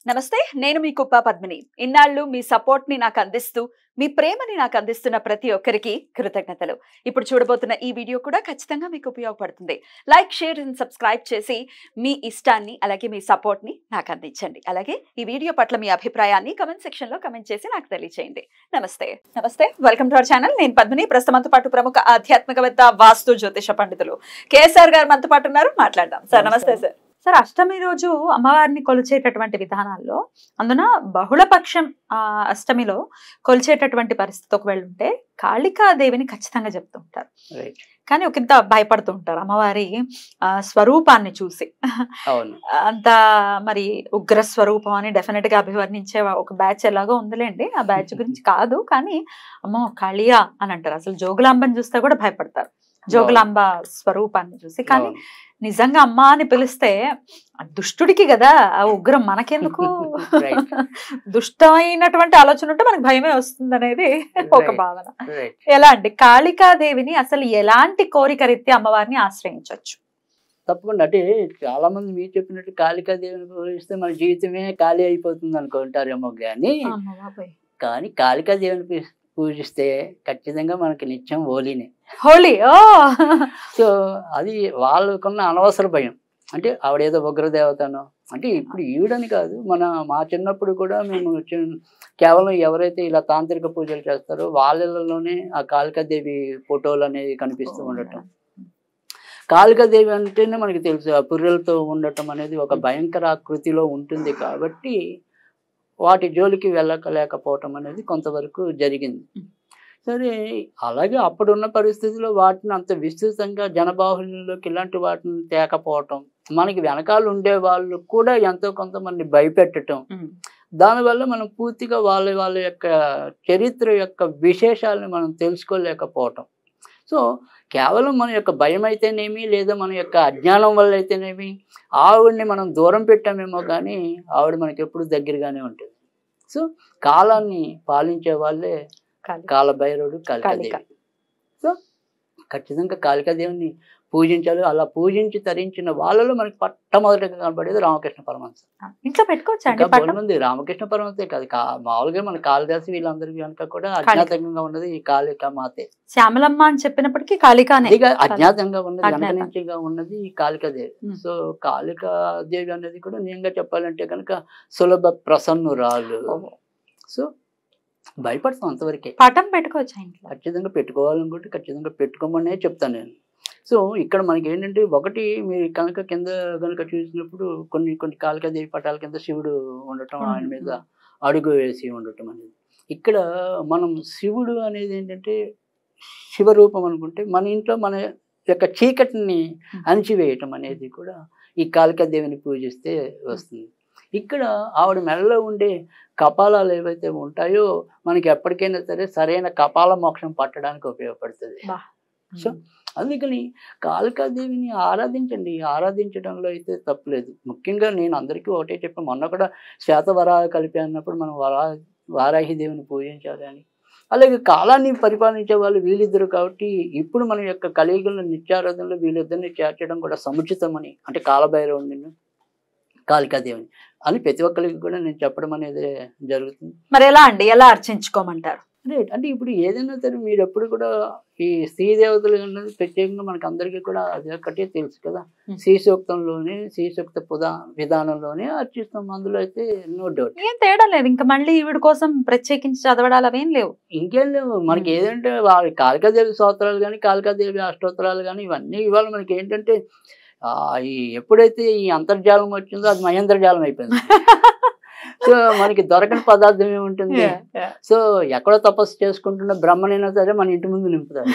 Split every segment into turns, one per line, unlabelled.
నమస్తే నేను మీ కుప్ప పద్మిని ఇన్నాళ్ళు మీ సపోర్ట్ ని నాకు అందిస్తూ మీ ప్రేమని నాకు అందిస్తున్న ప్రతి ఒక్కరికి కృతజ్ఞతలు ఇప్పుడు చూడబోతున్న ఈ వీడియో కూడా ఖచ్చితంగా మీకు ఉపయోగపడుతుంది లైక్ షేర్ అండ్ సబ్స్క్రైబ్ చేసి మీ ఇష్టాన్ని అలాగే మీ సపోర్ట్ ని నాకు అందించండి అలాగే ఈ వీడియో పట్ల మీ అభిప్రాయాన్ని కమెంట్ సెక్షన్ లో కమెంట్ చేసి నాకు తెలియచేయండి నమస్తే నమస్తే వెల్కమ్ టు అవర్ ఛానల్ నేను పద్మిని ప్రస్తుతంతో పాటు ప్రముఖ ఆధ్యాత్మికవేత్త వాస్తు జ్యోతిష పండితులు కేఎస్ఆర్ గారు మనతో పాటు ఉన్నారు మాట్లాడదాం సార్ నమస్తే సార్ సార్ అష్టమి రోజు అమ్మవారిని కొలిచేటటువంటి విధానాల్లో అందున బహుళపక్షం ఆ, అష్టమిలో కొలిచేటటువంటి పరిస్థితి ఒకవేళ ఉంటే కాళికాదేవిని ఖచ్చితంగా చెప్తూ ఉంటారు
రైట్
కానీ ఒకంత భయపడుతూ ఉంటారు అమ్మవారి ఆ, స్వరూపాన్ని చూసి
అవును
అంత మరి ఉగ్ర స్వరూపం అని డెఫినెట్ గా అభివర్ణించే ఒక బ్యాచ్ ఎలాగో ఉందిలేండి ఆ బ్యాచ్ గురించి కాదు కానీ అమ్మో కాళియా అని అంటారు అసలు జోగులాంబని చూస్తే కూడా భయపడతారు జోగులాంబ స్వరూపాన్ని చూసి కానీ
అవును.
నిజంగా అమ్మ అని పిలిస్తే ఆ దుష్టుడికి కదా ఆ ఉగ్రం మనకెందుకు
Right.
దుష్టమైనటువంటి ఆలోచన ఉంటే మనకు భయమే వస్తుంది అనేది ఒక
Right.
భావన
రైట్
ఎలా అండి కాళికాదేవిని అసలు ఎలాంటి కోరిక రీత్యా అమ్మవారిని ఆశ్రయించవచ్చు
తప్పకుండా అంటే చాలా మంది మీరు చెప్పినట్టు కాళికాదేవిని పూజిస్తే మన జీవితమే ఖాళీ అయిపోతుంది అనుకుంటారేమో కానీ కానీ కాళికాదేవిని పూ- పూజిస్తే ఖచ్చితంగా మనకి నిత్యం హోలీనే
హోలీ ఓ
సో అది వాళ్ళకున్న అనవసర భయం అంటే ఆవిడేదో ఉగ్రదేవతనో అంటే ఇప్పుడు ఈవిడని కాదు మన మా చిన్నప్పుడు కూడా మేము చిన్న- కేవలం ఎవరైతే ఇలా తాంత్రిక పూజలు చేస్తారో వాళ్ళలోనే ఆ కాళికాదేవి ఫోటోలు అనేవి కనిపిస్తూ ఉండటం కాళికాదేవి అంటేనే మనకి తెలుసు ఆ పుర్రెలతో ఉండటం అనేది ఒక భయంకర ఆకృతిలో ఉంటుంది కాబట్టి వాటి జోలికి వెళ్ళకలేకపోవటం అనేది కొంతవరకు జరిగింది సరే అలాగే అప్పుడున్న పరిస్థితుల్లో వాటిని అంత విస్తృతంగా జనబాహుల్యంలోకి ఇలాంటి వాటిని తేకపోవటం మనకి వెనకాల ఉండే వాళ్ళు కూడా ఎంతో కొంతమంది భయపెట్టడం దానివల్ల మనం పూర్తిగా వాళ్ళ వాళ్ళ యొక్క చరిత్ర యొక్క విశేషాలను మనం తెలుసుకోలేకపోవటం సో కేవలం మన యొక్క భయం అయితేనేమి లేదా మన యొక్క అజ్ఞానం వల్ల అయితేనేమి ఆవిడని మనం దూరం పెట్టామేమో కానీ ఆవిడ మనకి ఎప్పుడు దగ్గరగానే ఉంటుంది సో కాలాన్ని పాలించే వాళ్ళే
కాళి.
కాలభైరవుడు
కాళిక.
కాళికాదేవి సో ఖచ్చితంగా కాళికాదేవిని పూజించాలి అలా పూజించి తరించిన వాళ్ళలో మనకి పట్టమొదటిగా కనబడేది రామకృష్ణ పరమహంస
ఇంట్లో పెట్టుకోవచ్చా అండి
ఇంకా
పట్టం
బోలెడు మంది రామకృష్ణ పరమహంసే కాదు కా- మామూలుగా మన కాళిదాసి వీళ్ళందరికీ కనుక కూడా అజ్ఞాతంగా ఉన్నది ఈ కాళిక మాతే
శ్యామలమ్మ అని చెప్పినప్పటికీ కాళికానే
ఇదిగా అజ్ఞాతంగా ఉన్నది
అజ్ఞాతం.
వెనక నుంచిగా ఉన్నది ఈ కాళికాదేవి
ఉమ్.
సో కాళికాదేవి అనేది కూడా నేనుగా చెప్పాలంటే కనుక సులభ ప్రసన్నురాలు
ఓహో.
సో భయపడతాం అంతవరకే
పటం పెట్టుకోవచ్చా ఇంట్లో
ఖచ్చితంగా పెట్టుకోవాలనుకుంటే ఖచ్చితంగా పెట్టుకోమనే చెప్తాను నేను సో ఇక్కడ మనకి ఏంటంటే ఒకటి మీరు కనుక కింద కనుక చూసినప్పుడు కొన్ని కొన్ని కాళికాదేవి పటాల కింద శివుడు ఉండటం ఆయన మీద అడుగు వేసి ఉండటం అనేది ఇక్కడ మనం శివుడు అనేది ఏంటంటే శివరూపం అనుకుంటే మన ఇంట్లో మన యొక్క చీకటిని అణిచివేయటం అనేది కూడా ఈ కాళికాదేవిని పూజిస్తే వస్తుంది ఇక్కడ ఆవిడ మెడలో ఉండే కపాలాలు ఏవైతే ఉంటాయో మనకి ఎప్పటికైనా సరే సరైన కపాల మోక్షం పట్టడానికి ఉపయోగపడుతుంది
బా.
సో అందుకని కాళికాదేవిని ఆరాధించండి ఆరాధించడంలో అయితే తప్పులేదు ముఖ్యంగా నేను అందరికీ ఒకటే చెప్పాను మొన్న కూడా శ్వేతవరాహ కలిపి అన్నప్పుడు మనం వరా వారాహి దేవిని పూజించాలి అని అలాగే కాలాన్ని పరిపాలించే వాళ్ళు వీళ్ళిద్దరు కాబట్టి ఇప్పుడు మన యొక్క కలియుగంలో నిత్యారాధనలో వీళ్ళిద్దరిని చేర్చడం కూడా సముచితమని అంటే కాలభైరవుని కాళికాదేవిని అని ప్రతి ఒక్కరికి కూడా నేను చెప్పడం అనేది జరుగుతుంది
మరి ఎలా అండి ఎలా అర్చించుకోమంటారు
రైట్ అంటే ఇప్పుడు ఏదైనా సరే మీరు ఎప్పుడు కూడా ఈ స్త్రీ దేవతలు అన్నది ప్రత్యేకంగా మనకు అందరికీ కూడా అది ఒక్కటే తెలుసు కదా
Hmm.
శ్రీ సూక్తంలోనే శ్రీ సూక్త పుదా విధానంలోనే అర్చిస్తాం అందులో అయితే నో డౌట్
ఏం తేడా లేదు ఇంకా మళ్ళీ ఈవిడ కోసం ప్రత్యేకించి చదవడాలు అవేం లేవు
ఇంకేం లేవు మనకి
Hmm.
ఏదంటే వాళ్ళ కాళికాదేవి స్తోత్రాలు కానీ కాళికాదేవి అష్టోత్తరాలు కానీ ఇవన్నీ ఇవాళ మనకి ఏంటంటే ఆ, ఈ ఎప్పుడైతే ఈ అంతర్జాలం వచ్చిందో అది మహేంద్రజాలం అయిపోయింది సో మనకి దొరకని పదార్థం ఏముంటుంది సో ఎక్కడో తపస్సు చేసుకుంటున్న బ్రహ్మనైనా సరే మన ఇంటి ముందు నింపుతారు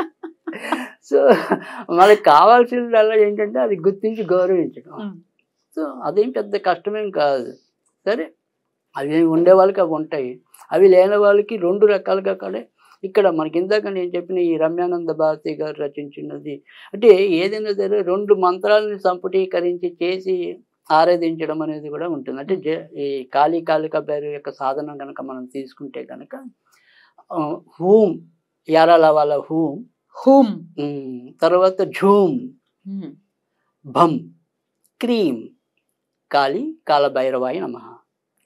సో మనకి కావాల్సిందల్లా ఏంటంటే అది గుర్తించి గౌరవించడం
ఉమ్.
సో అదేం పెద్ద కష్టమేం కాదు సరే అవి ఉండే వాళ్ళకి అవి ఉంటాయి అవి లేని వాళ్ళకి రెండు రకాలుగా కూడా ఇక్కడ మనకి ఇందాక నేను చెప్పిన ఈ రమ్యానంద భారతి గారు రచించినది అంటే ఏదైనా సరే రెండు మంత్రాలని సంపుటీకరించి చేసి ఆరాధించడం అనేది కూడా ఉంటుంది అంటే జ- ఈ కాళీ కాళిక భైరవి యొక్క సాధన కనుక మనం తీసుకుంటే కనుక ఆ, హూమ్ యారాల వాళ్ళ హూమ్
హూమ్
ఉమ్, తర్వాత ఝూమ్ భం క్రీం కాళీ కాలభైరవాయ నమ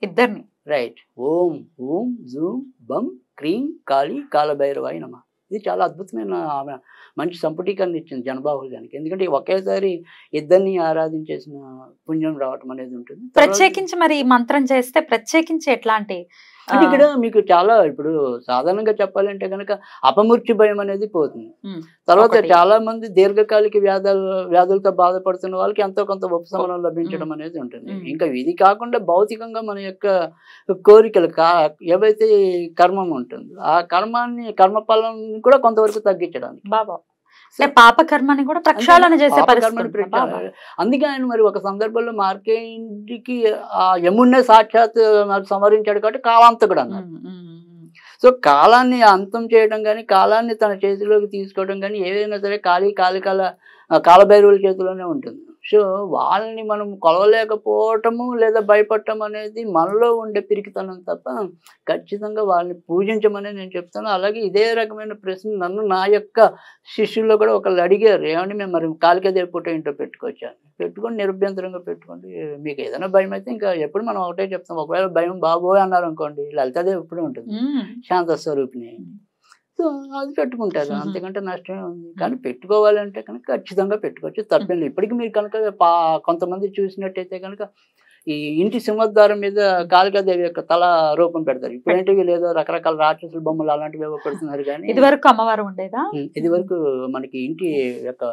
ఇద్దరిని
రైట్ ఓం ఓం జూమ్ బం క్రీం కాళీ కాలభైరవాయ నమ ఇది చాలా అద్భుతమైన ఆమె మంచి సంపుటీకరణ ఇచ్చింది జనబాహుల్యానికి ఎందుకంటే ఒకేసారి ఇద్దరిని ఆరాధించేసిన పుణ్యం రావటం అనేది ఉంటుంది తర్వాత-
ప్రత్యేకించి మరి ఈ మంత్రం చేస్తే ప్రత్యేకించి ఎట్లాంటి ఆ,
అంటే ఇక్కడ మీకు చాలా ఇప్పుడు సాధారణంగా చెప్పాలంటే కనుక అపమృత్యు భయం అనేది పోతుంది
ఉమ్,
తర్వాత
ఒకటి.
చాలా మంది దీర్ఘకాలిక వ్యాధులు వ్యాధులతో బాధపడుతున్న వాళ్ళకి ఎంతో కొంత ఉపశమనం లభించడం అనేది ఉంటుంది
ఉమ్.
ఇంకా ఇది కాకుండా భౌతికంగా మన యొక్క కోరికలు కా ఏవైతే కర్మం ఉంటుందో ఆ కర్మాన్ని కర్మఫలం కూడా కొంతవరకు తగ్గించడానికి
బాబా అంటే పాప కర్మని కూడా ప్రక్షాళన చేసే
పాపకర్మని
పరిస్థితి ఉందా బాబా?
ప్రక్షాళన. అందుకే ఆయన మరి ఒక సందర్భంలో మార్కేంటికి ఆ యమున్నే సాక్షాత్ మరి సంవరించాడు కాబట్టి కాలాంతకుడు అన్నారు
ఉమ్, ఉమ్, ఉమ్.
సో కాలాన్ని అంతం చేయడం కానీ కాలాన్ని తన చేతిలోకి తీసుకోవడం కానీ ఏదైనా సరే కాళీ కాలికాల కాలభైరవుల చేతిలోనే ఉంటుంది సో వాళ్ళని మనం కొలవలేకపోవటము లేదా భయపడటం అనేది మనలో ఉండే పిరికితనం తప్ప ఖచ్చితంగా వాళ్ళని పూజించమని నేను చెప్తాను అలాగే ఇదే రకమైన ప్రశ్న నన్ను నా యొక్క శిష్యుల్లో కూడా ఒకళ్ళు అడిగారు ఏమంటే మేము మరి కాలికదేవి పుట్ట ఇంట్లో పెట్టుకొచ్చాను పెట్టుకొని నిరభ్యంతరంగా పెట్టుకోండి మీకు ఏదైనా భయం అయితే ఇంకా ఎప్పుడు మనం ఒకటే చెప్తాం ఒకవేళ భయం బాబోయ్ అన్నారు అనుకోండి లలితాదేవి ఎప్పుడు ఉంటుంది
ఉమ్,
శాంత స్వరూపిణి సో అది పెట్టుకుంటారు
మ్మ్.
అంతకంటే నష్టమే ఉంది కానీ పెట్టుకోవాలంటే కనుక ఖచ్చితంగా పెట్టుకోవచ్చు తప్పేం ఇప్పటికీ మీరు కనుక పా కొంతమంది చూసినట్టయితే కనుక ఈ ఇంటి సింహద్వారం మీద కాళికాదేవి యొక్క తల రూపం పెడతారు ఇప్పుడు ఏంటి లేదో రకరకాల రాక్షసుల బొమ్మలు అలాంటివి ఏవో పెడుతున్నారు కానీ
ఇది వరకు అమ్మవారు ఉండేదా
ఉమ్, ఇది వరకు మనకి ఇంటి యొక్క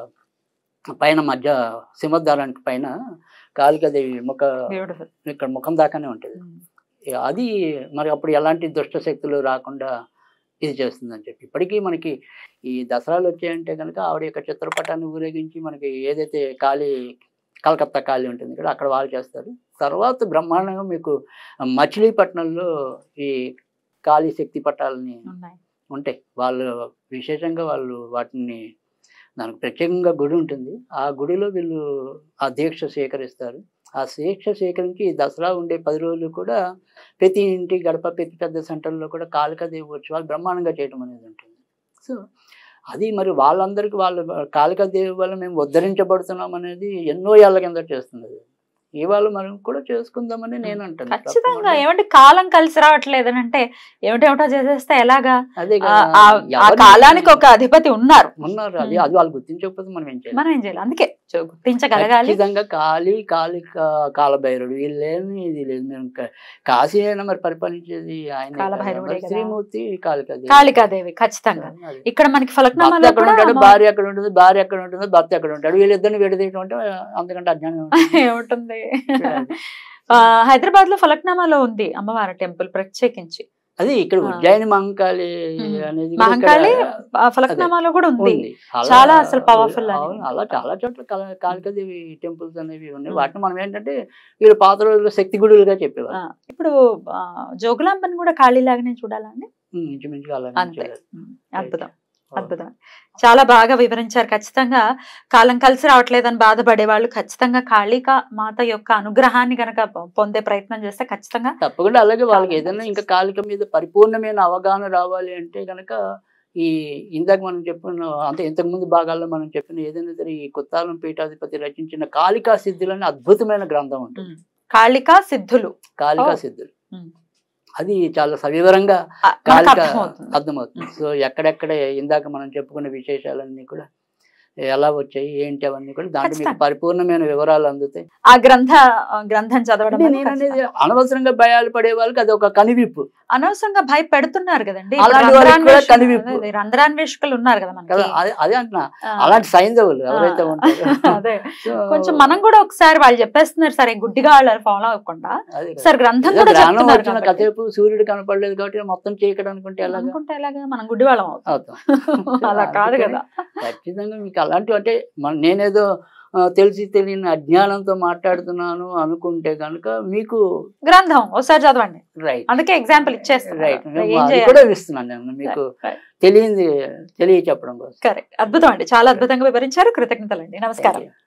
పైన మధ్య సింహద్వారానికి పైన కాళికాదేవి ముఖ
బ్యూటిఫుల్
ఇక్కడ ముఖం దాకానే ఉంటుంది అది మరి అప్పుడు ఎలాంటి దుష్ట శక్తులు రాకుండా ఇది చేస్తుందని చెప్పి ఇప్పటికీ మనకి ఈ దసరాలు వచ్చాయంటే కనుక ఆవిడ యొక్క చిత్రపటాన్ని ఊరేగించి మనకి ఏదైతే కాళీ కలకత్తా కాళీ ఉంటుంది ఇక్కడ అక్కడ వాళ్ళు చేస్తారు తర్వాత బ్రహ్మాండంగా మీకు మచిలీపట్నంలో ఈ కాళీ శక్తి పటాలని
ఉన్నాయి
ఉంటాయి వాళ్ళు విశేషంగా వాళ్ళు వాటిని దానికి ప్రత్యేకంగా గుడి ఉంటుంది ఆ గుడిలో వీళ్ళు ఆ దీక్ష స్వీకరిస్తారు ఆ దీక్ష స్వీకరించి ఈ దసరా ఉండే పది రోజులు కూడా ప్రతి ఇంటి గడప ప్రతి పెద్ద సెంటర్లో కూడా కాళికాదేవి ఉత్సవాలు బ్రహ్మాండంగా చేయడం అనేది ఉంటుంది సో అది మరి వాళ్ళందరికీ వాళ్ళ కాళికాదేవి వల్ల మేము ఉద్ధరించబడుతున్నాం అనేది ఎన్నో ఏళ్ళ కింద చేస్తుంది అది. ఇవాళ మనం కూడా చేసుకుందామని నేను అంటాను
ఖచ్చితంగా
తప్పకుండా.
ఏమంటే కాలం కలిసి రావట్లేదు అని అంటే ఏమిటేమిటో చేసేస్తే ఎలాగా
అదే
ఆ-
కదా,
ఆ- ఆ
ఎవరిని-
కాలానికి ఒక అధిపతి ఉన్నారు
ఉన్నారు అది
ఉమ్.
అది వాళ్ళు గుర్తించకపోతే మనం ఏం చేయాలి
మనం ఏం చేయాలి అందుకే చూ- గుర్తించగలగాలి
ఖచ్చితంగా కాళీ కాళీ కా- కాలభైరవుడు వీళ్ళేమి ఇది లేదు మేము కా- కాశీ అయినా మరి పరిపాలించేది ఆయన
కాలభైరవుడే కదా.
శ్రీమూర్తి కాళికాదేవి
కాళికాదేవి ఖచ్చితంగా
అది.
ఇక్కడ మనకి
భర్త
ఫలక్నామాలో
ఎక్కడ
కూడా
ఉంటాడు
అమ్మ-
భార్య ఎక్కడ ఉంటుంది భార్య ఎక్కడ ఉంటుంది భర్త ఎక్కడ ఉంటాడు వీళ్ళిద్దరిని విడదీయటం అంటే అంతకంటే అజ్ఞానం ఉంటుంది.
ఏముంటుంది ఆ, హైదరాబాద్ లో ఫలక్నామాలో ఉంది అమ్మవారి టెంపుల్ ప్రత్యేకించి
అది ఇక్కడ
ఆ.
ఉజ్జయిని మహంకాళి
ఉమ్.
అనేది కూడా
మహంకాళి
ఇక్కడ
ఆ ఫలక్నామాలో కూడా ఉంది
ఉంది అలా-
చాలా అసలు powerful అని.
అవును, అలా చాలా చోట్ల కాళ- కాళికాదేవి టెంపుల్స్ అనేవి ఉన్నాయి
ఉమ్.
వాటిని మనం ఏంటంటే వీళ్ళు పాత రోజుల్లో శక్తి గుడులుగా చెప్పేవారు
ఆ, ఇప్పుడు ఆ, జోగులాంబని కూడా ఖాళీలాగానే చూడాలండి
ఉమ్, ఇంచుమించుగా అలాగే
అంతే
చేయాలి.
ఉమ్, అద్భుతం అద్భుతం చాలా బాగా వివరించారు ఖచ్చితంగా కాలం కలిసి రావట్లేదని బాధపడే వాళ్ళు ఖచ్చితంగా కాళిక మాత యొక్క అనుగ్రహాన్ని గనక పొ- పొందే ప్రయత్నం చేస్తే ఖచ్చితంగా
తప్పకుండా అలాగే వాళ్ళకి
కాలం
ఏదైనా
కలిసి
ఇంకా కాలిక మీద పరిపూర్ణమైన అవగాహన రావాలి అంటే గనక ఈ ఇందాక మనం చెప్పిన అంటే ఇంతకు ముందు భాగాల్లో మనం చెప్పిన ఏదైనా సరే ఈ కొత్తాలం పీఠాధిపతి రచించిన కాళికా సిద్ధులని అద్భుతమైన గ్రంథం ఉంటుంది
ఉమ్, కాళిక సిద్ధులు
కాళికా
ఓ.
సిద్ధులు
ఉమ్.
అది చాలా సవివరంగా
ఆ, మనకు
కాళిక
అర్థమవుతుంది
అర్థమవుతుంది
ఉమ్.
సో ఎక్కడెక్కడ ఇందాక మనం చెప్పుకున్న విశేషాలన్నీ కూడా ఎలా వచ్చాయి ఏంటి అవన్నీ కూడా దాంట్లో మీకు
ఖచ్చితంగా.
పరిపూర్ణమైన వివరాలు అందుతాయి
ఆ గ్రంథ ఆ గ్రంథం చదవడం
అంటే
వల్ల
నేను అనేది
ఖచ్చితంగా.
అనవసరంగా భయాలు పడే వాళ్ళకి అది ఒక కనివిప్పు
అనవసరంగా భయపెడుతున్నారు కదండి
అలాంటి
ఇప్పుడు
వాళ్ళకి కూడా
రంధ్రాన్వేషణ-
కనివిప్పు.
అదే, రంధ్రాన్వేషకులు ఉన్నారు కదా
కదా
మనకి
అదే అదే అంటున్నా
ఆ,
అలాంటి సైంధవులు ఎవరైతే
ఆ,
ఉంటారో
అదే
సో,
కొంచెం మనం కూడా ఒకసారి వాళ్ళు చెప్పేస్తున్నారు సరే గుడ్డిగా వాళ్ళని ఫాలో అవ్వకుండా
అదే కదా.
సరే గ్రంథం
ఏదో
కూడా
జ్ఞానం
చెప్తున్నారు
వచ్చిన
కాబట్టి.
కసేపు సూర్యుడు కనపడలేదు కాబట్టి మొత్తం చీకటి అనుకుంటే ఎలాగా
అనుకుంటే ఎలాగా మనం గుడ్డి వాళ్ళం అవుతాం
అవుతాం
అలా కాదు
అందుకని
కదా
ఖచ్చితంగా మీకు అలాంటివి అంటే మన- నేనేదో ఆ, తెలిసి తెలియని అజ్ఞానంతో మాట్లాడుతున్నాను అనుకుంటే కనుక మీకు
గ్రంథం ఒకసారి చదవండి
రైట్
అందుకే ఎగ్జాంపుల్ ఇచ్చేస్తాను
రైట్
ఏం
అది
చేయాలి
కూడా ఇస్తున్నాను నేను మీకు
Right.
తెలియంది తెలియ చెప్పడం కోసం
కరెక్ట్ అద్భుతం అండి చాలా అద్భుతంగా వివరించారు కృతజ్ఞతలండి నమస్కారం
Thank you.